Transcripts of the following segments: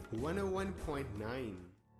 101.9.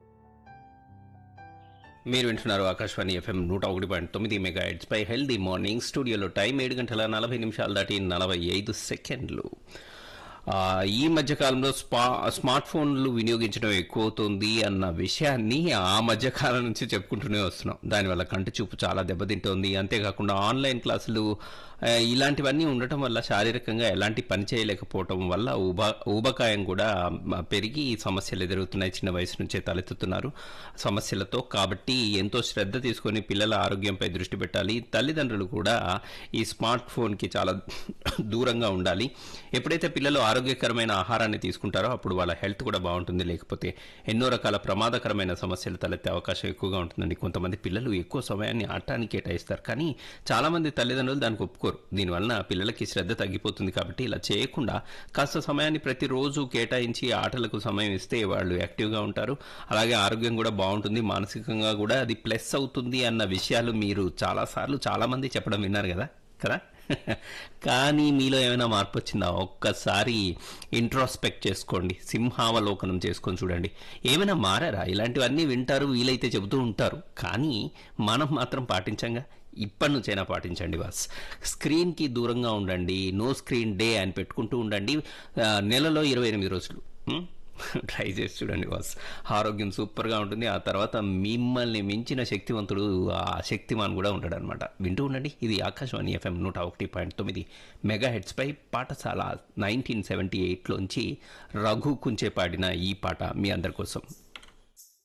మీరు వింటున్నారు ఆకాశవాణి ఎఫ్ఎం నూట ఒకటి పాయింట్ తొమ్మిది మెగా పై హెల్దీ మార్నింగ్ స్టూడియోలో టైం ఏడు గంటల నలభై నిమిషాలు దాటి నలభై ఐదు సెకండ్లు ఆ, ఈ మధ్య కాలంలో స్పా స్మార్ట్ ఫోన్లు వినియోగించడం ఎక్కువ అవుతుంది అన్న విషయాన్ని ఆ మధ్య కాలం నుంచి చెప్పుకుంటూనే వస్తున్నాం దానివల్ల కంటి చూపు చాలా దెబ్బతింటోంది అంతేకాకుండా ఆన్లైన్ క్లాసులు ఆ, ఇలాంటివన్నీ ఉండటం వల్ల శారీరకంగా ఎలాంటి పని చేయలేకపోవటం వల్ల ఊబ ఊబకాయం కూడా మ, పెరిగి ఈ సమస్యలు ఎదురవుతున్నాయి చిన్న వయసు నుంచే తలెత్తుతున్నారు సమస్యలతో కాబట్టి ఎంతో శ్రద్ధ తీసుకొని పిల్లల ఆరోగ్యంపై దృష్టి పెట్టాలి తల్లిదండ్రులు కూడా ఈ స్మార్ట్ ఫోన్కి చాలా దూరంగా ఉండాలి ఎప్పుడైతే పిల్లలు ఆరోగ్యకరమైన ఆహారాన్ని తీసుకుంటారో అప్పుడు వాళ్ళ హెల్త్ కూడా బాగుంటుంది లేకపోతే ఎన్నో రకాల ప్రమాదకరమైన సమస్యలు తలెత్తే అవకాశం ఎక్కువగా ఉంటుందండి కొంతమంది పిల్లలు ఎక్కువ సమయాన్ని ఆటానికి కేటాయిస్తారు కానీ చాలా మంది తల్లిదండ్రులు దానికి ఒప్పుకోరు దీనివలన పిల్లలకి శ్రద్ధ తగ్గిపోతుంది కాబట్టి ఇలా చేయకుండా కాస్త సమయాన్ని ప్రతిరోజు కేటాయించి ఆటలకు సమయం ఇస్తే వాళ్ళు యాక్టివ్గా ఉంటారు అలాగే ఆరోగ్యం కూడా బాగుంటుంది మానసికంగా కూడా అది ప్లస్ అవుతుంది అన్న విషయాలు మీరు చాలాసార్లు చాలా మంది చెప్పడం విన్నారు కదా కదా కానీ మీలో ఏమైనా మార్పు వచ్చిందా ఒక్కసారి ఇంట్రోస్పెక్ట్ చేసుకోండి సింహావలోకనం చేసుకొని చూడండి ఏమైనా మారారా ఇలాంటివన్నీ వింటారు వీలైతే చెబుతూ ఉంటారు కానీ మనం మాత్రం పాటించంగా ఇప్పటి నుంచైనా పాటించండి బాస్ స్క్రీన్కి దూరంగా ఉండండి నో స్క్రీన్ డే అని పెట్టుకుంటూ ఉండండి ఆ, నెలలో ఇరవై ఎనిమిది రోజులు ఉం? ట్రై చేసి చూడండి బాస్ ఆరోగ్యం సూపర్గా ఉంటుంది ఆ తర్వాత మిమ్మల్ని మించిన శక్తివంతుడు ఆ శక్తిమాన్ కూడా ఉంటాడు అనమాట వింటూ ఉండండి ఇది ఆకాశవాణి ఎఫ్ఎం నూట ఒకటి పాయింట్ తొమ్మిది మెగా హెడ్స్పై పాఠశాల నైన్టీన్ సెవెంటీ ఎయిట్లోంచి రఘు కుంచే పాడిన ఈ పాట మీ అందరి కోసం